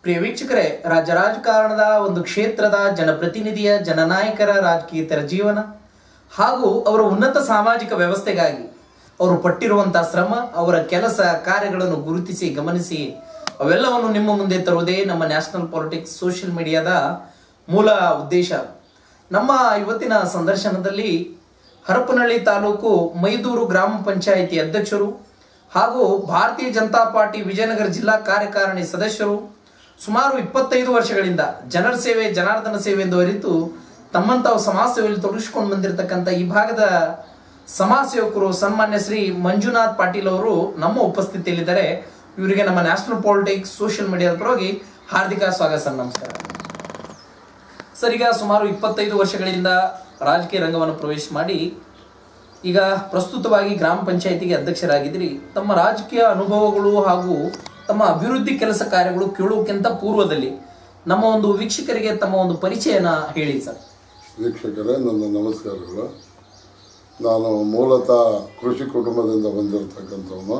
ಪ್ರಿಯ ವೀಕ್ಷಕರೇ ರಾಜ್ಯ ರಾಜಕಾರಣದ ಒಂದು ಕ್ಷೇತ್ರದ ಜನಪ್ರತಿನಿಧಿಯ ಜನನಾಯಕರ ರಾಜಕೀಯತರ ಜೀವನ ಹಾಗೂ ಅವರ ಉನ್ನತ ಸಾಮಾಜಿಕ ವ್ಯವಸ್ಥೆಗಾಗಿ ಅವರು ಪಟ್ಟಿರುವಂತಹ ಶ್ರಮ ಅವರ ಕೆಲಸ ಕಾರ್ಯಗಳನ್ನು ಗುರುತಿಸಿ ಗಮನಿಸಿ ಅವೆಲ್ಲವನ್ನು ನಿಮ್ಮ ಮುಂದೆ ತರುವುದೇ ನಮ್ಮ ನ್ಯಾಷನಲ್ ಪಾಲಿಟಿಕ್ಸ್ ಸೋಷಿಯಲ್ ಮೀಡಿಯಾದ ಮೂಲ ಉದ್ದೇಶ ನಮ್ಮ ಇವತ್ತಿನ ಸಂದರ್ಶನದಲ್ಲಿ ಹರಪನಹಳ್ಳಿ ತಾಲೂಕು ಮೈದೂರು ಗ್ರಾಮ ಪಂಚಾಯಿತಿ ಅಧ್ಯಕ್ಷರು ಹಾಗೂ ಭಾರತೀಯ ಜನತಾ ಪಾರ್ಟಿ ವಿಜಯನಗರ ಜಿಲ್ಲಾ ಕಾರ್ಯಕಾರಿಣಿ ಸದಸ್ಯರು ಸುಮಾರು ಇಪ್ಪತ್ತೈದು ವರ್ಷಗಳಿಂದ ಜನರ ಸೇವೆ ಜನಾರ್ದನ ಸೇವೆ ಎಂದು ಅರಿತು ತಮ್ಮಂತಾವು ಸಮಾಜ ಸೇವೆಯಲ್ಲಿ ತೊಡಗಿಸಿಕೊಂಡು ಬಂದಿರತಕ್ಕಂಥ ಈ ಭಾಗದ ಸಮಾಜ ಸೇವಕರು ಸನ್ಮಾನ್ಯ ಶ್ರೀ ಮಂಜುನಾಥ್ ಪಾಟೀಲ್ ಅವರು ನಮ್ಮ ಉಪಸ್ಥಿತಿಯಲ್ಲಿದ್ದಾರೆ ಇವರಿಗೆ ನಮ್ಮ ನ್ಯಾಷನಲ್ ಪಾಲಿಟಿಕ್ಸ್ ಸೋಷಿಯಲ್ ಮೀಡಿಯಾದ ಪರವಾಗಿ ಹಾರ್ದಿಕ ಸ್ವಾಗತ ಸರ್ ನಮಸ್ಕಾರ ಸರ್ ಈಗ ಸುಮಾರು ಇಪ್ಪತ್ತೈದು ವರ್ಷಗಳಿಂದ ರಾಜಕೀಯ ರಂಗವನ್ನು ಪ್ರವೇಶ ಮಾಡಿ ಈಗ ಪ್ರಸ್ತುತವಾಗಿ ಗ್ರಾಮ ಪಂಚಾಯಿತಿಗೆ ಅಧ್ಯಕ್ಷರಾಗಿದ್ದೀರಿ ತಮ್ಮ ರಾಜಕೀಯ ಅನುಭವಗಳು ಹಾಗೂ ತಮ್ಮ ಅಭಿವೃದ್ಧಿ ಕೆಲಸ ಕಾರ್ಯಗಳು ಕೇಳುವುದಕ್ಕಿಂತ ಪೂರ್ವದಲ್ಲಿ ನಮ್ಮ ಒಂದು ವೀಕ್ಷಕರಿಗೆ ತಮ್ಮ ಒಂದು ಪರಿಚಯನ ಹೇಳಿ ಸರ್ ವೀಕ್ಷಕರೇ ನನ್ನ ನಮಸ್ಕಾರಗಳು ನಾನು ಮೂಲತಃ ಕೃಷಿ ಕುಟುಂಬದಿಂದ ಬಂದಿರತಕ್ಕಂಥವನು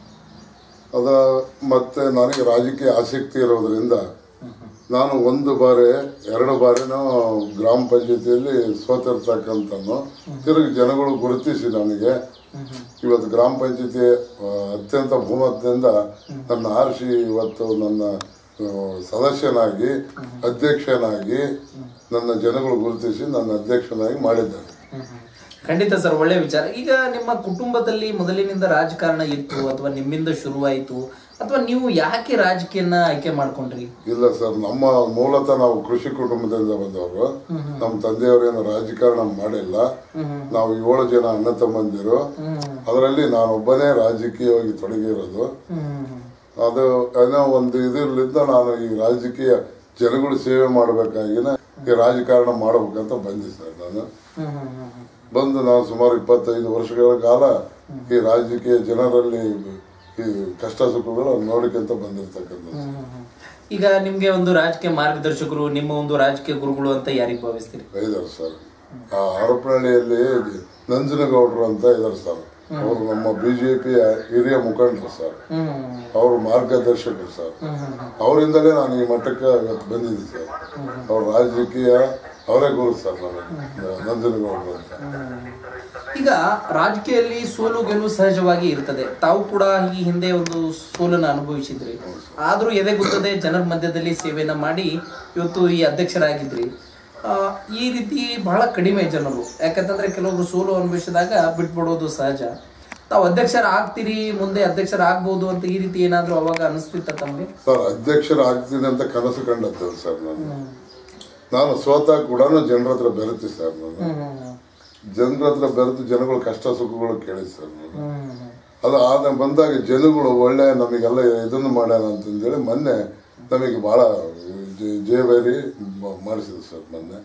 ಅದ ಮತ್ತೆ ನನಗೆ ರಾಜಕೀಯ ಆಸಕ್ತಿ ಇರೋದ್ರಿಂದ ನಾನು ಒಂದು ಬಾರಿ ಎರಡು ಬಾರಿನೂ ಗ್ರಾಮ ಪಂಚಾಯತಿಯಲ್ಲಿ ಸೋತಿರ್ತಕ್ಕಂಥನು ತಿರುಗಿ ಜನಗಳು ಗುರುತಿಸಿ ನನಗೆ ಇವತ್ತು ಗ್ರಾಮ ಪಂಚಾಯತಿ ಆ, ಅತ್ಯಂತ ಬಹುಮತದಿಂದ ನನ್ನ ಆರಿಸಿ ಇವತ್ತು ನನ್ನ ಆ, ಸದಸ್ಯನಾಗಿ ಅಧ್ಯಕ್ಷನಾಗಿ ನನ್ನ ಜನಗಳು ಗುರುತಿಸಿ ನನ್ನ ಅಧ್ಯಕ್ಷನಾಗಿ ಮಾಡಿದ್ದಾರೆ ಖಂಡಿತ ಸರ್ ಒಳ್ಳೆ ವಿಚಾರ ಈಗ ನಿಮ್ಮ ಕುಟುಂಬದಲ್ಲಿ ಮೊದಲಿನಿಂದ ರಾಜಕಾರಣ ಇತ್ತು ಅಥವಾ ನಿಮ್ಮಿಂದ ಶುರುವಾಯಿತು ಅಥವಾ ನೀವು ಯಾಕೆ ರಾಜಕೀಯನ ಆಯ್ಕೆ ಮಾಡ್ಕೊಂಡ್ರಿ ಇಲ್ಲ ಸರ್ ನಮ್ಮ ಮೂಲತಃ ನಾವು ಕೃಷಿ ಕುಟುಂಬದಿಂದ ಬಂದವರು ನಮ್ಮ ತಂದೆಯವರೇನು ರಾಜಕಾರಣ ಮಾಡಿಲ್ಲ ನಾವು ಏಳು ಜನ ಅಣ್ಣ ತಮ್ಮಂದಿರು ಅದರಲ್ಲಿ ನಾನೊಬ್ಬನೇ ರಾಜಕೀಯವಾಗಿ ತೊಡಗಿರೋದು ಅದು ಏನೋ ಒಂದು ಇದರಿಂದ ನಾನು ಈ ರಾಜಕೀಯ ಜನಗಳು ಸೇವೆ ಮಾಡಬೇಕಾಗಿನ ಈ ರಾಜಕಾರಣ ಮಾಡಬೇಕಂತ ಬಂದೆ ಸರ್ ನಾನು ಬಂದು ನಾನು ಸುಮಾರು ಇಪ್ಪತ್ತೈದು ವರ್ಷಗಳ ಕಾಲ ಈ ರಾಜಕೀಯ ಜನರಲ್ಲಿ ಈ ಕಷ್ಟ ಸುಖಗಳು ನೋಡಿಕೊಂತ ಬಂದಿರ್ತಕ್ಕಂಥದ್ದು ಈಗ ನಿಮ್ಗೆ ಒಂದು ರಾಜಕೀಯ ಮಾರ್ಗದರ್ಶಕರು ನಿಮ್ಮ ಒಂದು ರಾಜಕೀಯ ಗುರುಗಳು ಅಂತ ಯಾರಿಗೆ ಭಾವಿಸ್ತೀರಿ ಇದಾರೆ ಸರ್ ಆ ಹರಪನಹಳ್ಳಿಯಲ್ಲಿ ನಂಜನಗೌಡರು ಅಂತ ಇದಾರೆ ಸರ್ ಅವರು ನಮ್ಮ ಬಿಜೆಪಿಯ ಹಿರಿಯ ಮುಖಂಡರು ಸರ್ ಅವರು ಮಾರ್ಗದರ್ಶಕರು ಸರ್ ಅವರಿಂದಲೇ ನಾನು ಈ ಮಟ್ಟಕ್ಕೆ ಇವತ್ತು ಬಂದಿದ್ದೀನಿ ಸರ್ ಅವ್ರ ರಾಜಕೀಯ ಅವರೇ ಗುರು ಸರ್ ನನಗೆ ನಂಜನಗೌಡರು ಅಂತ ಈಗ ರಾಜಕೀಯದಲ್ಲಿ ಸೋಲು ಗೆಲುವು ಸಹಜವಾಗಿ ಇರ್ತದೆ ತಾವು ಕೂಡ ಈ ಹಿಂದೆ ಒಂದು ಸೋಲನ್ನು ಅನುಭವಿಸಿದ್ರಿ ಆದ್ರೂ ಎದೆಗುತ್ತದೆ ಜನರ ಮಧ್ಯದಲ್ಲಿ ಸೇವೆಯನ್ನ ಮಾಡಿ ಇವತ್ತು ಈ ಅಧ್ಯಕ್ಷರಾಗಿದ್ರಿ ಆ, ಈ ರೀತಿ ಬಹಳ ಕಡಿಮೆ ಜನರು ಯಾಕಂತಂದ್ರೆ ಕೆಲವೊಬ್ರು ಸೋಲು ಅನುಭವಿಸಿದಾಗ ಬಿಟ್ಬಿಡೋದು ಸಹಜ ತಾವು ಅಧ್ಯಕ್ಷರ ಆಗ್ತೀರಿ ಮುಂದೆ ಅಧ್ಯಕ್ಷರ ಆಗ್ಬೋದು ಅಂತ ಈ ರೀತಿ ಏನಾದ್ರೂ ಅವಾಗ ಅನಿಸ್ತಿತ್ತ ತಮಗೆ ಸರ್ ಅಧ್ಯಕ್ಷರ ಆಗ್ತೀನಿ ಅಂತ ಕನಸು ಕಂಡದ್ದು ಸರ್ ನಾನು ನಾನು ಸೋತ ಕೂಡ ಜನರ ಹತ್ರ ಬೆರೆತಿ ಸರ್ ನಾನು ಜನರ ಹತ್ರ ಬೆರೆತು ಜನಗಳ ಕಷ್ಟ ಸುಖಗಳು ಕೇಳಿ ಸರ್ ನಾನು ಅದು ಆದ ಬಂದಾಗ ಜನಗಳು ಒಳ್ಳೆ ನಮಗೆಲ್ಲ ಇದನ್ನು ಮಾಡ್ಯಾನ ಅಂತಂದೇಳಿ ಮೊನ್ನೆ ನಮಗೆ ಬಹಳ ಜ- ಜಯಬೇರಿ ಮ- ಮಾಡಿಸಿದ್ರು ಸರ್ ಮೊನ್ನೆ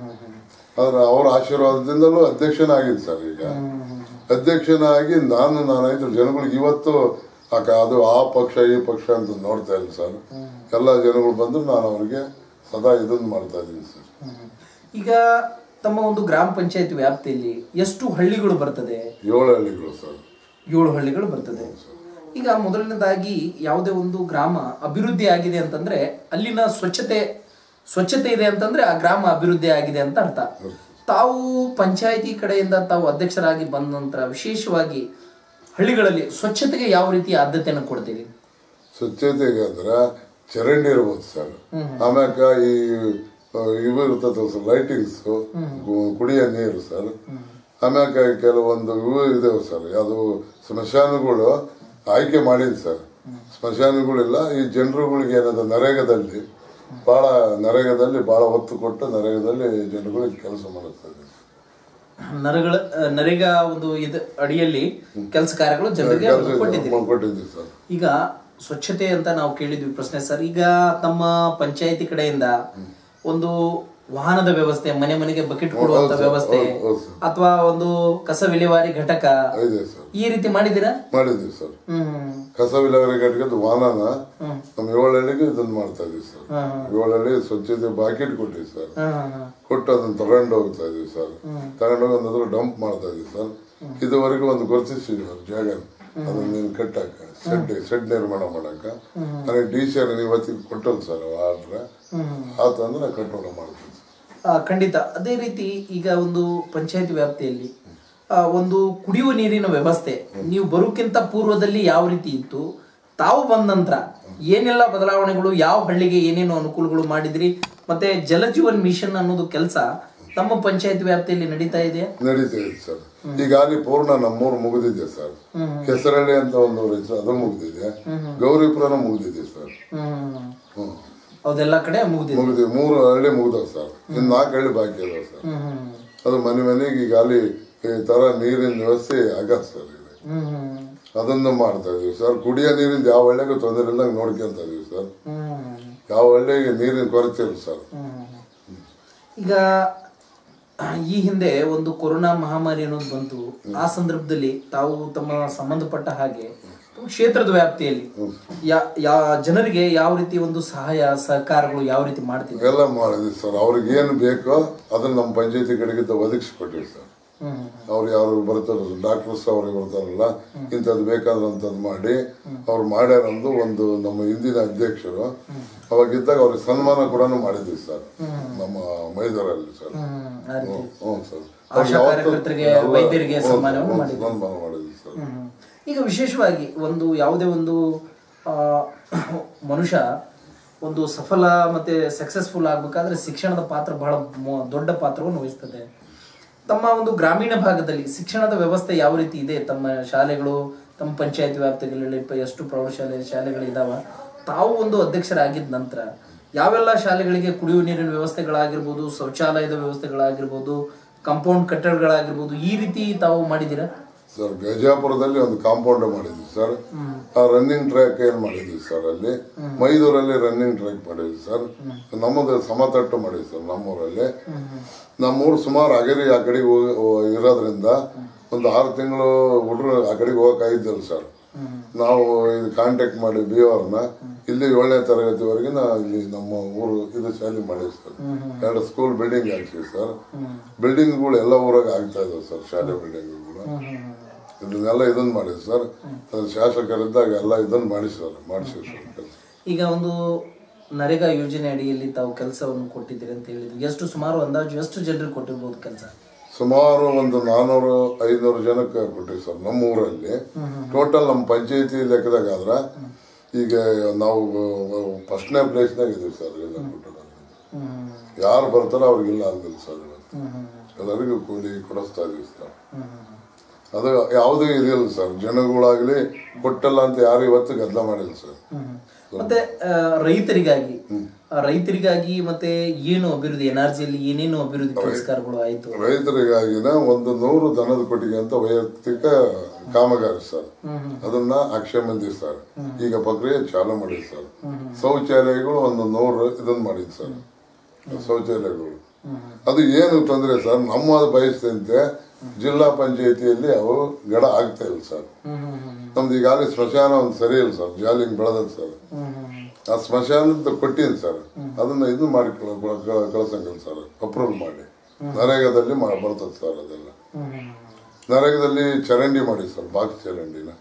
ಆದ್ರೆ ಅವರ ಆಶೀರ್ವಾದದಿಂದಲೂ ಅಧ್ಯಕ್ಷನಾಗಿದ್ದು ಸರ್ ಈಗ ಅಧ್ಯಕ್ಷನಾಗಿ ನಾನು ನಾನಾಯ್ತು ಜನಗಳಿಗೆ ಇವತ್ತು ಆ ಕ- ಅದು ಆ ಪಕ್ಷ ಈ ಪಕ್ಷ ಅಂತ ನೋಡ್ತಾ ಇಲ್ಲ ಸರ್ ಎಲ್ಲ ಜನಗಳು ಬಂದ್ರು ನಾನು ಅವ್ರಿಗೆ ಸದಾ ಇದನ್ನು ಮಾಡ್ತಾ ಇದ್ದೀನಿ ಸರ್ ಈಗ ತಮ್ಮ ಒಂದು ಗ್ರಾಮ ಪಂಚಾಯತ್ ವ್ಯಾಪ್ತಿಯಲ್ಲಿ ಎಷ್ಟು ಹಳ್ಳಿಗಳು ಬರ್ತದೆ ಏಳು ಹಳ್ಳಿಗಳು ಸರ್ ಏಳು ಹಳ್ಳಿಗಳು ಬರ್ತದೆ ಈಗ ಮೊದಲನೇದಾಗಿ ಯಾವುದೇ ಒಂದು ಗ್ರಾಮ ಅಭಿವೃದ್ಧಿ ಆಗಿದೆ ಅಂತಂದ್ರೆ ಅಲ್ಲಿನ ಸ್ವಚ್ಛತೆ ಸ್ವಚ್ಛತೆ ಇದೆ ಅಂತಂದ್ರೆ ಆ ಗ್ರಾಮ ಅಭಿವೃದ್ಧಿ ಆಗಿದೆ ಅಂತ ಅರ್ಥ ತಾವು ಪಂಚಾಯಿತಿ ಕಡೆಯಿಂದ ತಾವು ಅಧ್ಯಕ್ಷರಾಗಿ ಬಂದ ನಂತರ ವಿಶೇಷವಾಗಿ ಹಳ್ಳಿಗಳಲ್ಲಿ ಸ್ವಚ್ಛತೆಗೆ ಯಾವ ರೀತಿ ಆದ್ಯತೆಯನ್ನು ಕೊಡ್ತೀರಿ ಸ್ವಚ್ಛತೆಗೆ ಅಂದ್ರೆ ಚರಂಡಿ ಇರ್ಬೋದು ಸರ್ ಆಮ್ಯಾಕ ಈ ಆ, ಇವು ಇರ್ತದ ಸರ್ ಲೈಟಿಂಗ್ಸ್ ಕುಡಿಯೋ ನೀರು ಸರ್ ಆಮ್ಯಾಕ ಕೆಲವೊಂದು ಇವು ಇದಾವೆ ಸರ್ ಯಾವುದು ಸ್ಮಶಾನಗಳು ಆಯ್ಕೆ ಮಾಡಿದ್ ಸರ್ ಸ್ಮಶಾನಗಳಿಲ್ಲ ಈ ಜನರುಗಳಿಗೆ ಏನದ ನರೇಗಾದಲ್ಲಿ ಬಹಳ ನರೇಗಾದಲ್ಲಿ ಬಹಳ ಒತ್ತು ಕೊಟ್ಟು ನರೇಗಾದಲ್ಲಿ ಜನಗಳಿಗೆ ಕೆಲಸ ಮಾಡುತ್ತದೆ ನರಗಳ ನರೇಗಾ ಒಂದು ಇದು ಅಡಿಯಲ್ಲಿ ಕೆಲಸ ಕಾರ್ಯಗಳು ಜನರಿಗೆ ಕೊಟ್ಟಿದ್ದೀರಿ ಕೊಟ್ಟಿದ್ದೀವಿ ಸರ್ ಈಗ ಸ್ವಚ್ಛತೆ ಅಂತ ನಾವು ಕೇಳಿದ್ವಿ ಪ್ರಶ್ನೆ ಸರ್ ಈಗ ತಮ್ಮ ಪಂಚಾಯತಿ ಕಡೆಯಿಂದ ಒಂದು ವಾಹನದ ವ್ಯವಸ್ಥೆ ಮನೆ ಮನೆಗೆ ಬಕೆಟ್ ಕೊಡುವಂತ ಹೌದು ಸರ್, ವ್ಯವಸ್ಥೆ ಹೌದು, ಹೌದು ಸರ್. ಅಥವಾ ಒಂದು ಕಸ ವಿಲೇವಾರಿ ಘಟಕ ಇದೆ ಸರ್ ಈ ರೀತಿ ಮಾಡಿದ್ದೀರಾ ಮಾಡಿದ್ದೀವಿ ಸರ್ ಹ್ಮ್ ಕಸ ವಿಲೇವಾರಿ ಘಟಕದ ವಾಹನನ ನಮ್ಮ ಏಳಹಳ್ಳಿಗೆ ಇದನ್ನ ಮಾಡ್ತಾ ಇದೀವಿ ಸರ್ ಏಳಹಳ್ಳಿ ಸ್ವಚ್ಛತೆ ಬಾಕೆಟ್ ಕೊಟ್ಟಿವಿ ಸರ್ ಹ್ಮ್ ಕೊಟ್ಟು ಅದನ್ನ ತಗೊಂಡು ಹೋಗ್ತಾ ಇದೀವಿ ಸರ್ ತಗೊಂಡೋಗಿ ಒಂದಾದ್ರು ಡಂಪ್ ಮಾಡ್ತಾ ಇದೀವಿ ಸರ್ ಇದುವರೆಗೂ ಒಂದು ಗುರುತಿಸಿದ್ವಿ ಸರ್ ಜಾಗ ಅದನ್ನ ನೀನು ಕಟ್ಟಾಕ ಶೆಡ್ ಶೆಡ್ ನಿರ್ಮಾಣ ಮಾಡಾಕ ನನಗೆ ಡಿ ಸಿ ಆರ್ ಇವತ್ತಿಗೆ ಕೊಟ್ಟಲ್ ಸರ್ ಆರ್ಡ್ರ ಆತು ಅಂದ್ರೆ ನಾ ಕಟ್ಟೋಣ ಮಾಡ್ತೀನಿ ಸರ್. ಆ, ಖಂಡಿತ ಅದೇ ರೀತಿ ಈಗ ಒಂದು ಪಂಚಾಯತ್ ವ್ಯಾಪ್ತಿಯಲ್ಲಿ ಆ, ಒಂದು ಕುಡಿಯುವ ನೀರಿನ ವ್ಯವಸ್ಥೆ ನೀವು ಬರೋಕ್ಕಿಂತ ಪೂರ್ವದಲ್ಲಿ ಯಾವ ರೀತಿ ಇತ್ತು ತಾವು ಬಂದ ನಂತರ ಏನೆಲ್ಲ ಬದಲಾವಣೆಗಳು ಯಾವ ಹಳ್ಳಿಗೆ ಏನೇನು ಅನುಕೂಲಗಳು ಮಾಡಿದ್ರಿ ಮತ್ತೆ ಜಲಜೀವನ್ ಮಿಷನ್ ಅನ್ನೋದು ಕೆಲಸ ತಮ್ಮ ಪಂಚಾಯತ್ ವ್ಯಾಪ್ತಿಯಲ್ಲಿ ನಡೀತಾ ಇದೆಯಾ ನಡೀತಾ ಇದೆ ಸರ್ ಈಗಾಗಲೇ ಪೂರ್ಣ ನಮ್ಮೂರು ಮುಗಿದಿದೆ ಸರ್ ಕೆಸರಳ್ಳಿ ಅಂತ ಒಂದು ಊರು ಐತೆ ಅದು ಮುಗಿದಿದೆ ಗೌರಿಪುರನ ಮುಗಿದಿದೆ ಸರ್ ಹ್ಮ್ ಹ್ಮ್ ಅದೆಲ್ಲ ಕಡೆ ಮುಗಿದಿದೆ ಮುಗಿದಿದೆ ಮೂರು ಹಳ್ಳಿ ಮುಗಿದವ್ ಸರ್ ಇನ್ನು ನಾಲ್ಕು ಹಳ್ಳಿ ಬಾಕಿ ಅದಾವ ಸರ್ ಹ್ಮ್ ಅದು ಮನೆ ಮನೆಗೆ ಈಗಾಗಲೇ ಈ ತರ ನೀರಿನ ವ್ಯವಸ್ಥೆ ಆಗತ್ತೆ ಸರ್ ಇದು ಹ್ಮ್ ಹ್ಮ್ ಅದನ್ನು ಮಾಡ್ತಾ ಇದೀವಿ ಸರ್ ಕುಡಿಯೋ ನೀರಿಂದ ಯಾವ ಹಳ್ಳಿಗೂ ತೊಂದರೆ ಇಲ್ದಂಗೆ ನೋಡ್ಕೊಂತ ಇದೀವಿ ಸರ್ ಹ್ಮ್ ಯಾವ ಹಳ್ಳಿಗೆ ನೀರಿನ ಕೊರತೆ ಇಲ್ಲ ಸರ್ ಈಗ ಈ ಹಿಂದೆ ಒಂದು ಕೊರೋನಾ ಮಹಾಮಾರಿ ಅನ್ನೋದು ಬಂತು ಆ ಸಂದರ್ಭದಲ್ಲಿ ತಾವು ತಮ್ಮ ಸಂಬಂಧಪಟ್ಟ ಹಾಗೆ ತಮ್ಮ ಕ್ಷೇತ್ರದ ವ್ಯಾಪ್ತಿಯಲ್ಲಿ ಯಾ ಯಾ ಜನರಿಗೆ ಯಾವ ರೀತಿ ಒಂದು ಸಹಾಯ ಸಹಕಾರಗಳು ಯಾವ ರೀತಿ ಮಾಡ್ತಿದ್ರು ಎಲ್ಲ ಮಾಡಿದ್ವಿ ಸರ್ ಅವ್ರಿಗೆ ಏನು ಬೇಕೋ ಅದನ್ನ ನಮ್ಮ ಪಂಚಾಯತಿ ಕಡೆಗಿಂತ ಒದಗಿಸಿ ಕೊಟ್ಟಿವಿ ಸರ್ ಹ್ಮ್ ಅವ್ರು ಯಾರು ಬರ್ತಾರ ಡಾಕ್ಟರ್ಸ್ ಅವ್ರಿಗೆ ಬರ್ತಾರಲ್ಲ ಇಂಥದ್ದು ಬೇಕಾದಂಥದ್ದು ಮಾಡಿ ಅವ್ರು ಮಾಡ್ಯಾರಂದು ಒಂದು ನಮ್ಮ ಹಿಂದಿನ ಅಧ್ಯಕ್ಷರು ಅವಾಗಿದ್ದಾಗ ಅವ್ರಿಗೆ ಸನ್ಮಾನ ಕೂಡ ಮಾಡಿದ್ವಿ ಸರ್ ನಮ್ಮ ಮೈದೂರಲ್ಲಿ ಸರ್ ಹ್ಮ್ ಆ ರೀತಿ. ಹ್ಞೂ ಸರ್ ಆಶಾ ಕಾರ್ಯಕರ್ತರಿಗೆ, ವೈದ್ಯರಿಗೆ ಸನ್ಮಾನವನ್ನು ಮಾಡಿದ್ವಿ. ಸನ್ಮಾನ ಮಾಡಿದ್ವಿ ಸರ್ ಹ್ಮ್. ಈಗ ವಿಶೇಷವಾಗಿ ಒಂದು ಯಾವುದೇ ಒಂದು ಆ, ಮನುಷ್ಯ ಒಂದು ಸಫಲ ಮತ್ತೆ ಸಕ್ಸಸ್ಫುಲ್ ಆಗ್ಬೇಕಾದ್ರೆ ಶಿಕ್ಷಣದ ಪಾತ್ರ ಬಹಳ ಮೊ- ದೊಡ್ಡ ಪಾತ್ರವನ್ನು ವಹಿಸ್ತದೆ ತಮ್ಮ ಒಂದು ಗ್ರಾಮೀಣ ಭಾಗದಲ್ಲಿ ಶಿಕ್ಷಣದ ವ್ಯವಸ್ಥೆ ಯಾವ ರೀತಿ ಇದೆ ತಮ್ಮ ಶಾಲೆಗಳು ತಮ್ಮ ಪಂಚಾಯತ್ ವ್ಯಾಪ್ತಿಗಳಲ್ಲಿ ಪ- ಎಷ್ಟು ಪ್ರೌಢಶಾಲೆ ಶಾಲೆಗಳಿದಾವ ತಾವು ಒಂದು ಅಧ್ಯಕ್ಷರಾಗಿದ್ದ ನಂತರ ಯಾವೆಲ್ಲ ಶಾಲೆಗಳಿಗೆ ಕುಡಿಯುವ ನೀರಿನ ವ್ಯವಸ್ಥೆಗಳಾಗಿರ್ಬೋದು ಶೌಚಾಲಯದ ವ್ಯವಸ್ಥೆಗಳಾಗಿರ್ಬೋದು ಕಾಂಪೌಂಡ್ ಕಟ್ಟಡಗಳಾಗಿರ್ಬೋದು ಈ ರೀತಿ ತಾವು ಮಾಡಿದ್ದೀರಾ ಸರ್ ಗಜಾಪುರದಲ್ಲಿ ಒಂದು ಕಾಂಪೌಂಡ್ ಮಾಡಿದ್ವಿ ಸರ್ ಆ ರನ್ನಿಂಗ್ ಟ್ರ್ಯಾಕ್ ಏನ್ ಮಾಡಿದ್ವಿ ಸರ್ ಅಲ್ಲಿ ಮೈದೂರಲ್ಲಿ ರನ್ನಿಂಗ್ ಟ್ರ್ಯಾಕ್ ಮಾಡಿದ್ವಿ ಸರ್ ನಮ್ಮದು ಸಮತಟ್ಟು ಮಾಡಿದ್ವಿ ಸರ್ ನಮ್ಮೂರಲ್ಲಿ ನಮ್ಮೂರು ಸುಮಾರು ಅಗರಿ ಆ ಕಡೆಗೆ ಹೋಗಿ- ಹೋ- ಇರೋದ್ರಿಂದ ಒಂದು ಆರು ತಿಂಗಳು ಹುಡುಗರು ಆ ಕಡೆಗೆ ಹೋಗಕ್ಕಾಗಿದ್ದಿಲ್ಲ ಸರ್ ನಾವು ಇದು ಕಾಂಟ್ಯಾಕ್ಟ್ ಮಾಡಿ ಬಿ ಅವ್ರನ್ನ ಇಲ್ಲಿ ಏಳನೇ ತರಗತಿವರೆಗೆ ನಾ ಇಲ್ಲಿ ನಮ್ಮ ಊರು ಇದು ಶಾಲೆ ಮಾಡಿವಿ ಸರ್ ಎರಡು ಸ್ಕೂಲ್ ಬಿಲ್ಡಿಂಗ್ ಹಾಕ್ಸಿವಿ ಸರ್ ಬಿಲ್ಡಿಂಗ್ಗಳು ಎಲ್ಲ ಊರಾಗ ಆಗ್ತಾ ಇದಾವೆ ಸರ್ ಶಾಲೆ ಬಿಲ್ಡಿಂಗ್ಗಳು ಇದನ್ನೆಲ್ಲ ಇದನ್ನ ಮಾಡಿದ್ವಿ ಸರ್ ಅದು ಶಾಸಕರಿದ್ದಾಗ ಎಲ್ಲ ಇದನ್ನ ಮಾಡಿ ಸರ್ ಮಾಡಿಸಿವಿ ಸರ್ ಕೆಲಸ ಈಗ ಒಂದು ನರೇಗಾ ಯೋಜನೆ ಅಡಿಯಲ್ಲಿ ತಾವು ಕೆಲಸವನ್ನು ಕೊಟ್ಟಿದ್ದೀರಿ ಅಂತ ಹೇಳಿದ್ರು ಎಷ್ಟು ಸುಮಾರು ಅಂದಾಜು ಎಷ್ಟು ಜನರಿಗೆ ಕೊಟ್ಟಿರ್ಬೋದು ಕೆಲಸ ಸುಮಾರು ಒಂದು ನಾನೂರು ಐನೂರು ಜನಕ್ಕೆ ಕೊಟ್ಟಿವಿ ಸರ್ ನಮ್ಮ ಊರಲ್ಲಿ ಟೋಟಲ್ ನಮ್ಮ ಪಂಚಾಯತಿ ಲೆಕ್ಕದಾಗ ಆದ್ರ ಈಗ ನಾವು ಫಸ್ಟ್ನೇ ಪ್ಲೇಸ್ನಾಗ ಇದೀವಿ ಸರ್ ಎಲ್ಲ ಕೊಟ್ಟಿರೋದು ಯಾರು ಬರ್ತಾರೋ ಅವ್ರಿಗಿಲ್ಲ ಅಂದಿಲ್ಲ ಸರ್ ಇವತ್ತು ಎಲ್ಲರಿಗೂ ಕೂಲಿ ಕೊಡಿಸ್ತಾ ಇದೀವಿ ಸರ್ ಅದು ಯಾವುದೂ ಇದಿಲ್ಲ ಸರ್ ಜನಗಳಾಗ್ಲಿ ಕೊಟ್ಟಲ್ಲ ಅಂತ ಯಾರು ಇವತ್ತು ಗದ್ದಲ ಮಾಡಿಲ್ಲ ಸರ್ ಮತ್ತೆ ಆ, ರೈತರಿಗಾಗಿ ಆ, ರೈತರಿಗಾಗಿ ಮತ್ತೆ ಏನು ಅಭಿವೃದ್ಧಿ ಎನ್ಆರ್ಜಿಯಲ್ಲಿ ಏನೇನು ಅಭಿವೃದ್ಧಿ ಪುರಸ್ಕಾರಗಳು ಆಯ್ತು ರೈತರಿಗಾಗಿನ ಒಂದು ನೂರು ದನದ ಕೊಟ್ಟಿಗೆ ಅಂತ ವೈಯಕ್ತಿಕ ಕಾಮಗಾರಿ ಸರ್ ಅದನ್ನ ಅಕ್ಷಯ ಮಂದಿ ಸರ್ ಈಗ ಪ್ರಕ್ರಿಯೆ ಚಾಲು ಮಾಡಿದ್ ಸರ್ ಶೌಚಾಲಯಗಳು ಒಂದು ನೂರು ಇದನ್ನ ಮಾಡಿದ್ ಸರ್ ಶೌಚಾಲಯಗಳು ಅದು ಏನು ತೊಂದರೆ ಸರ್ ನಮ್ಮ ಬಯಸ್ತಂತೆ ಜಿಲ್ಲಾ ಪಂಚಾಯತಿಯಲ್ಲಿ ಅವು ಗಡ ಆಗ್ತಾ ಇಲ್ಲ ಸರ್ ನಮ್ದು ಈಗಾಗಲೇ ಸ್ಮಶಾನ ಒಂದು ಸರಿ ಇಲ್ಲ ಸರ್ ಜಾಲಿಂಗ್ ಬೆಳೆದದ್ ಸರ್ ಆ ಸ್ಮಶಾನದ ಕೊಟ್ಟಿನಿ ಸರ್ ಅದನ್ನ ಇದು ಮಾಡಿ ಕಳ್ಸಂಗಿಲ್ಲ ಸರ್ ಅಪ್ರೂವಲ್ ಮಾಡಿ ನರೇಗಾದಲ್ಲಿ ಮಾ- ಬರ್ತದೆ ಸರ್ ಅದೆಲ್ಲ ನರೇಗಾದಲ್ಲಿ ಚರಂಡಿ ಮಾಡಿ ಸರ್ ಬಾಕ್ಸ್ ಚರಂಡಿನ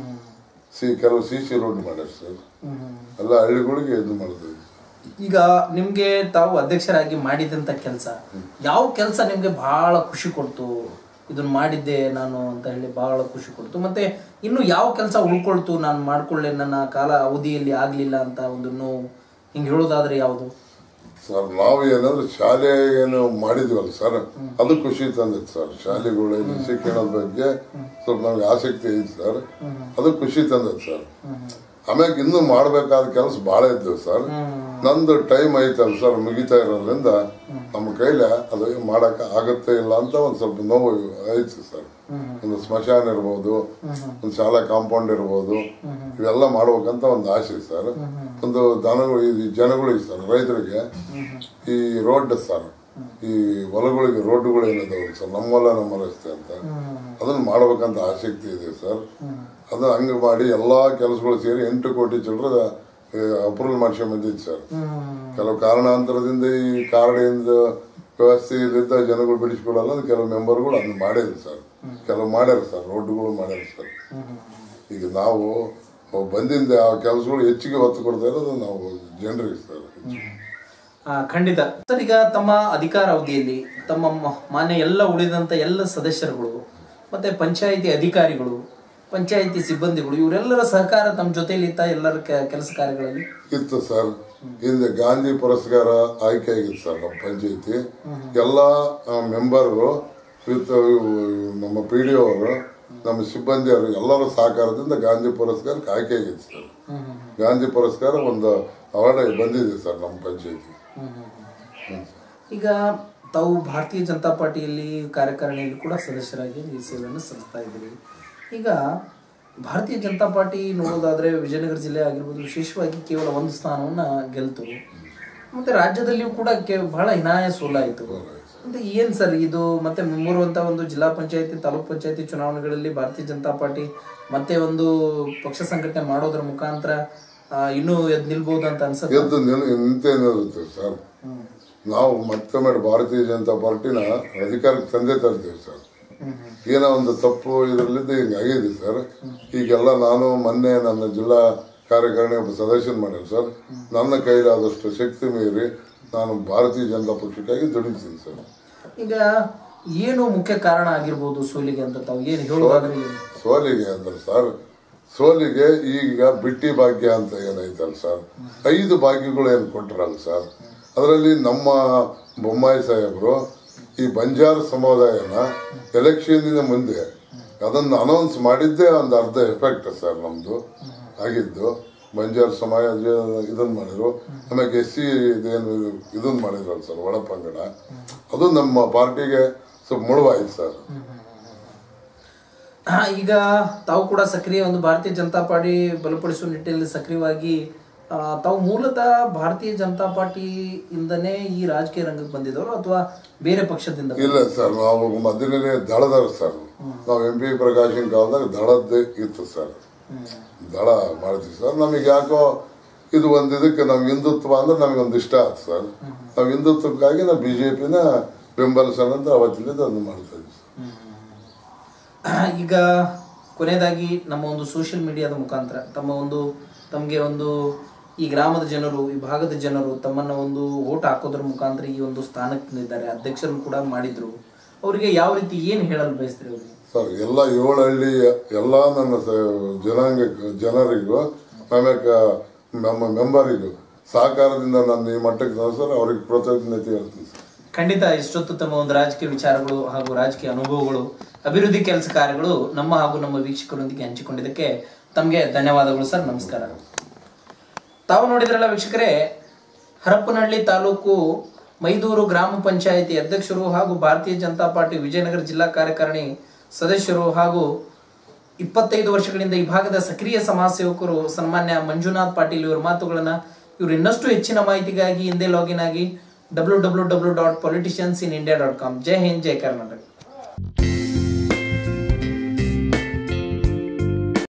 ಸಿ ಕೆಲವು ಸಿ ಸಿ ರೋಡ್ ಮಾಡ್ಯಾರ ಸರ್ ಎಲ್ಲ ಹಳ್ಳಿಗಳಿಗೆ ಇದು ಮಾಡ್ತೀವಿ ಈಗ ನಿಮ್ಗೆ ತಾವು ಅಧ್ಯಕ್ಷರಾಗಿ ಮಾಡಿದಂತ ಕೆಲಸ ಯಾವ ಕೆಲಸ ನಿಮ್ಗೆ ಬಹಳ ಖುಷಿ ಕೊಡ್ತು ಇದನ್ನ ಮಾಡಿದ್ದೆ ನಾನು ಅಂತ ಹೇಳಿ ಬಹಳ ಖುಷಿ ಕೊಡ್ತು ಮತ್ತೆ ಇನ್ನು ಯಾವ ಕೆಲಸ ಉಳ್ಕೊಳ್ತು ನಾನು ಮಾಡ್ಕೊಳ್ಳೆ ನನ್ನ ಕಾಲ ಅವಧಿಯಲ್ಲಿ ಆಗ್ಲಿಲ್ಲ ಅಂತ ಒಂದು ನೋವು ಹಿಂಗ್ ಹೇಳೋದಾದ್ರೆ ಯಾವುದು ಸರ್ ನಾವು ಏನಂದ್ರೆ ಶಾಲೆ ಏನು ಮಾಡಿದ್ವಲ್ಲ ಸರ್ ಅದು ಖುಷಿ ತಂದಿತ್ತು ಸರ್ ಶಾಲೆಗಳಲ್ಲಿ ಶಿಕ್ಷಣದ ಬಗ್ಗೆ ಸ್ವಲ್ಪ ನಮ್ಗೆ ಆಸಕ್ತಿ ಐತಿ ಸರ್ ಅದು ಖುಷಿ ತಂದದ್ ಸರ್ ಆಮ್ಯಾಗ ಇನ್ನೂ ಮಾಡ್ಬೇಕಾದ ಕೆಲಸ ಬಹಳ ಇದ್ವು ಸರ್ ನಂದು ಟೈಮ್ ಐತಲ್ಲ ಸರ್ ಮುಗಿತಾ ಇರೋದ್ರಿಂದ ನಮ್ಮ ಕೈಲಿ ಅದು ಮಾಡಕ್ ಆಗತ್ತೆ ಇಲ್ಲ ಅಂತ ಒಂದ್ ಸ್ವಲ್ಪ ನೋವು ಐತಿ ಸರ್ ಒಂದು ಸ್ಮಶಾನ ಇರ್ಬೋದು ಒಂದು ಶಾಲಾ ಕಾಂಪೌಂಡ್ ಇರ್ಬೋದು ಇವೆಲ್ಲ ಮಾಡ್ಬೇಕಂತ ಒಂದು ಆಸೆ ಸರ್ ಒಂದು ದನಗಳು ಈ ಜನಗಳಿಗೆ ಸರ್ ರೈತರಿಗೆ ಈ ರೋಡ್ ಸರ್ ಈ ಹೊಲಗಳಿಗೆ ರೋಡ್ಗಳು ಏನಿದಾವೆ ಸರ್ ನಮ್ಮ ಹೊಲ ನಮ್ಮ ರಸ್ತೆ ಅಂತ ಅದನ್ನ ಮಾಡ್ಬೇಕಂತ ಆಸಕ್ತಿ ಇದೆ ಸರ್ ಅದು ಹಂಗ ಮಾಡಿ ಎಲ್ಲಾ ಕೆಲಸಗಳು ಸೇರಿ ಎಂಟು ಕೋಟಿ ಚಿಲ್ಲರ ಅಪ್ರೂವಲ್ ಮಾಡ್ಸ್ಕೊಂಡ್ ಬಂದಿದ್ದು ಸರ್ ಕೆಲವು ಕಾರಣಾಂತರದಿಂದ ಈ ಕಾರಣಿಯಿಂದ ವ್ಯವಸ್ಥೆ ಇಲ್ಲಿದ್ದ ಜನಗಳು ಬಿಡಿಸ್ಕೊಡಲ್ಲ ಅದು ಕೆಲವು ಮೆಂಬರ್ಗಳು ಅದನ್ನ ಮಾಡಿಲ್ಲ ಸರ್ ಕೆಲವು ಮಾಡ್ಯಾರ ಸರ್ ರೋಡ್ಗಳು ಮಾಡ್ಯಾರ ಸರ್ ಈಗ ನಾವು ಬಂದಿಂದ ಆ ಕೆಲಸಗಳು ಹೆಚ್ಚಿಗೆ ಒತ್ತು ಕೊಡ್ತಾ ಇರೋದು ನಾವು ಜನರಿಗೆ ಸರ್ ಆ, ಖಂಡಿತ ಸರ್ ಈಗ ತಮ್ಮ ಅಧಿಕಾರ ಅವಧಿಯಲ್ಲಿ ತಮ್ಮ ಮ- ಮಾನ್ಯ ಎಲ್ಲ ಉಳಿದಂತ ಎಲ್ಲ ಸದಸ್ಯರುಗಳು ಮತ್ತೆ ಪಂಚಾಯಿತಿ ಅಧಿಕಾರಿಗಳು ಪಂಚಾಯಿತಿ ಸಿಬ್ಬಂದಿಗಳು ಇವರೆಲ್ಲರ ಸಹಕಾರ ತಮ್ಮ ಜೊತೆಲಿ ಇತ್ತ ಎಲ್ಲರ ಕೆ- ಕೆಲಸ ಕಾರ್ಯಗಳಲ್ಲಿ ಇತ್ತು ಸರ್ ಹಿಂದೆ ಗಾಂಧಿ ಪುರಸ್ಕಾರ ಆಯ್ಕೆ ಆಗಿತ್ತು ಸರ್ ನಮ್ಮ ಪಂಚಾಯತಿ ಎಲ್ಲ ಮೆಂಬರ್ಗಳು ವಿತ್ ನಮ್ಮ ಪಿ ಡಿ ಅವರು ನಮ್ಮ ಸಿಬ್ಬಂದಿಯವರು ಎಲ್ಲರ ಸಹಕಾರದಿಂದ ಗಾಂಧಿ ಪುರಸ್ಕಾರಕ್ಕೆ ಆಯ್ಕೆ ಆಗಿತ್ತು ಸರ್ ಗಾಂಧಿ ಪುರಸ್ಕಾರ ಒಂದು ಅವಾರ್ಡ್ ಬಂದಿದೆ ಸರ್ ನಮ್ಮ ಪಂಚಾಯತಿ ಈಗ ತಾವು ಭಾರತೀಯ ಜನತಾ ಪಾರ್ಟಿಯಲ್ಲಿ ಕಾರ್ಯಕಾರಿಣಿಯಲ್ಲಿ ಕೂಡ ಸದಸ್ಯರಾಗಿ ಈ ಸೇವೆಯನ್ನು ಸಲ್ಲಿಸ್ತಾ ಇದ್ದೀರಿ ಈಗ ಭಾರತೀಯ ಜನತಾ ಪಾರ್ಟಿ ನೋಡೋದಾದ್ರೆ ವಿಜಯನಗರ ಜಿಲ್ಲೆ ಆಗಿರ್ಬೋದು ವಿಶೇಷವಾಗಿ ಕೇವಲ ಒಂದು ಸ್ಥಾನವನ್ನ ಗೆಲ್ತು ಮತ್ತೆ ರಾಜ್ಯದಲ್ಲಿಯೂ ಕೂಡ ಕೆ ಬಹಳ ಹಿನಾಯ ಸೋಲಾಯಿತು ಮತ್ತೆ ಏನ್ ಸರ್ ಇದು ಮತ್ತೆ ಮುಂಬರುವಂತ ಒಂದು ಜಿಲ್ಲಾ ಪಂಚಾಯತಿ ತಾಲೂಕ್ ಪಂಚಾಯತಿ ಚುನಾವಣೆಗಳಲ್ಲಿ ಭಾರತೀಯ ಜನತಾ ಪಾರ್ಟಿ ಮತ್ತೆ ಒಂದು ಪಕ್ಷ ಸಂಘಟನೆ ಮಾಡೋದ್ರ ಮುಖಾಂತರ ಆ, ಇನ್ನೂ ಎದ್ ನಿಲ್ಬಹುದು ಅಂತ ಅನ್ಸುತ್ತೆ ಎದ್ದು ನಿಲ್ ನಿಂತೇ ನಿಲ್ಲುತ್ತೆ ಸರ್ ನಾವು ಮತ್ತೊಮ್ಮೆ ಭಾರತೀಯ ಜನತಾ ಪಾರ್ಟಿನ ಅಧಿಕಾರಕ್ಕೆ ತಂದೆ ತರ್ತೀವಿ ಸರ್ ಏನೋ ಒಂದು ತಪ್ಪು ಇದರಲ್ಲಿದ್ದು ಹಿಂಗೆ ಆಗಿದೆ ಸರ್ ಈಗೆಲ್ಲ ನಾನು ಮೊನ್ನೆ ನನ್ನ ಜಿಲ್ಲಾ ಕಾರ್ಯಕಾರಿಣಿ ಒಬ್ಬ ಸದಸ್ಯನ ಮಾಡಿದ್ರು ಸರ್ ನನ್ನ ಕೈಲಾದಷ್ಟು ಶಕ್ತಿ ಮೀರಿ ನಾನು ಭಾರತೀಯ ಜನತಾ ಪಕ್ಷಕ್ಕಾಗಿ ದುಡಿತೀನಿ ಸರ್ ಈಗ ಏನು ಮುಖ್ಯ ಕಾರಣ ಆಗಿರ್ಬೋದು ಸೋಲಿಗೆ ಅಂತ ತಾವು ಏನು ಹೇಳೋದಾದ್ರೆ ಏನು? ಸೋಲಿಗೆ ಅಂದ್ರೆ ಸರ್ ಸೋಲಿಗೆ ಈಗ ಬಿಟ್ಟಿ ಭಾಗ್ಯ ಅಂತ ಏನೈತಲ್ಲ ಸರ್ ಐದು ಭಾಗ್ಯಗಳು ಏನು ಕೊಟ್ಟರಲ್ಲ ಸರ್ ಅದರಲ್ಲಿ ನಮ್ಮ ಬೊಮ್ಮಾಯಿ ಸಾಹೇಬರು ಈ ಬಂಜಾರ ಸಮುದಾಯನ ಎಲೆಕ್ಷನ್ನಿನ ಮುಂದೆ ಅದನ್ನು ಅನೌನ್ಸ್ ಮಾಡಿದ್ದೇ ಒಂದು ಅರ್ಧ ಎಫೆಕ್ಟ್ ಸರ್ ನಮ್ದು ಆಗಿದ್ದು ಬಂಜಾರ ಸಮಾಜ ಇದನ್ನ ಮಾಡಿದ್ರು ಆಮೇಲೆ ಎಸ್ ಸಿ ಇದೇನು ಇದನ್ನ ಮಾಡಿದ್ರಲ್ಲ ಸರ್ ಒಳಪಂಗಡ ಅದು ನಮ್ಮ ಪಾರ್ಟಿಗೆ ಸ್ವಲ್ಪ ಮುಳುವಾಯ್ತು ಸರ್ ಆ, ಈಗ ತಾವು ಕೂಡ ಸಕ್ರಿಯ ಒಂದು ಭಾರತೀಯ ಜನತಾ ಪಾರ್ಟಿ ಬಲಪಡಿಸುವ ನಿಟ್ಟಿನಲ್ಲಿ ಸಕ್ರಿಯವಾಗಿ ಆ, ತಾವು ಮೂಲತಃ ಭಾರತೀಯ ಜನತಾ ಪಾರ್ಟಿಯಿಂದನೇ ಈ ರಾಜಕೀಯ ರಂಗಕ್ಕೆ ಬಂದಿದ್ದವರು ಅಥವಾ ಬೇರೆ ಪಕ್ಷದಿಂದ ಇಲ್ಲ ಸರ್ ನಾವು ಮೊದಲನೇ ದಳದವ್ರು ಸರ್ ನಾವು ಎಂ ಪಿ ಪ್ರಕಾಶನ್ ಕಾಲದಾಗ ದಳದ್ದೇ ಇತ್ತು ಸರ್ ದಳ ಮಾಡ್ತೀವಿ ಸರ್ ನಮಗೆ ಯಾಕೋ ಇದು ಒಂದು ಇದಕ್ಕೆ ನಾವು ಹಿಂದುತ್ವ ಅಂದ್ರೆ ನಮಗೆ ಒಂದು ಇಷ್ಟ ಆಯ್ತು ಸರ್ ನಾವು ಹಿಂದುತ್ವಕ್ಕಾಗಿ ನಾವು ಬಿಜೆಪಿನ ಬೆಂಬಲಿಸೋಣ ಅಂತ ಅವತ್ತಿಂದ ಅದನ್ನು ಮಾಡ್ತಾ ಇದ್ವಿ ಸರ್ ಈಗ ಕೊನೆಯದಾಗಿ ನಮ್ಮ ಒಂದು ಸೋಷಿಯಲ್ ಮೀಡಿಯಾದ ಮುಖಾಂತರ ತಮ್ಮ ಒಂದು ತಮಗೆ ಒಂದು ಈ ಗ್ರಾಮದ ಜನರು ಈ ಭಾಗದ ಜನರು ತಮ್ಮನ್ನ ಒಂದು ಓಟ್ ಹಾಕೋದ್ರ ಮುಖಾಂತರ ಈ ಒಂದು ಸ್ಥಾನಕ್ಕೆ ತಂದಿದ್ದಾರೆ ಅಧ್ಯಕ್ಷರನ್ನು ಕೂಡ ಮಾಡಿದ್ರು ಅವರಿಗೆ ಯಾವ ರೀತಿ ಏನು ಹೇಳಲು ಬಯಸ್ತೀರಿ ಅವ್ರಿಗೆ ಸರ್ ಎಲ್ಲ ಏಳು ಹಳ್ಳಿ ಎಲ್ಲ ನನ್ನ ಸ- ಜನಾಂಗ ಜನರಿಗೂ ಆಮ್ಯಾಕ ನಮ್ಮ ಮೆಂಬರಿಗೂ ಸಹಕಾರದಿಂದ ನಾನು ಈ ಮಟ್ಟಕ್ಕೆ ತಂದೆ ಸರ್ ಅವ್ರಿಗೆ ಕೃತಜ್ಞತೆ ಹೇಳ್ತೀನಿ ಸರ್ ಖಂಡಿತ ಇಷ್ಟೊತ್ತು ತಮ್ಮ ಒಂದು ರಾಜಕೀಯ ವಿಚಾರಗಳು ಹಾಗೂ ರಾಜಕೀಯ ಅನುಭವಗಳು ಅಭಿವೃದ್ಧಿ ಕೆಲಸ ಕಾರ್ಯಗಳು ನಮ್ಮ ಹಾಗೂ ನಮ್ಮ ವೀಕ್ಷಕರೊಂದಿಗೆ ಹಂಚಿಕೊಂಡಿದ್ದಕ್ಕೆ ತಮಗೆ ಧನ್ಯವಾದಗಳು ಸರ್ ನಮಸ್ಕಾರ ತಾವು ನೋಡಿದ್ರಲ್ಲ ವೀಕ್ಷಕರೇ ಹರಪನಹಳ್ಳಿ ತಾಲೂಕು ಮೈದೂರು ಗ್ರಾಮ ಪಂಚಾಯಿತಿ ಅಧ್ಯಕ್ಷರು ಹಾಗೂ ಭಾರತೀಯ ಜನತಾ ಪಾರ್ಟಿ ವಿಜಯನಗರ ಜಿಲ್ಲಾ ಕಾರ್ಯಕಾರಿಣಿ ಸದಸ್ಯರು ಹಾಗೂ ಇಪ್ಪತ್ತೈದು ವರ್ಷಗಳಿಂದ ಈ ಭಾಗದ ಸಕ್ರಿಯ ಸಮಾಜ ಸೇವಕರು ಸನ್ಮಾನ್ಯ ಮಂಜುನಾಥ್ ಪಾಟೀಲ್ ಇವರ ಮಾತುಗಳನ್ನ ಇವರು ಇನ್ನಷ್ಟು ಹೆಚ್ಚಿನ ಮಾಹಿತಿಗಾಗಿ ಹಿಂದೆ ಲಾಗಿನ್ ಆಗಿ W W W dot politicians in India dot com ಜೈ ಹಿಂದ್ ಜೈ ಕರ್ನಾಟಕ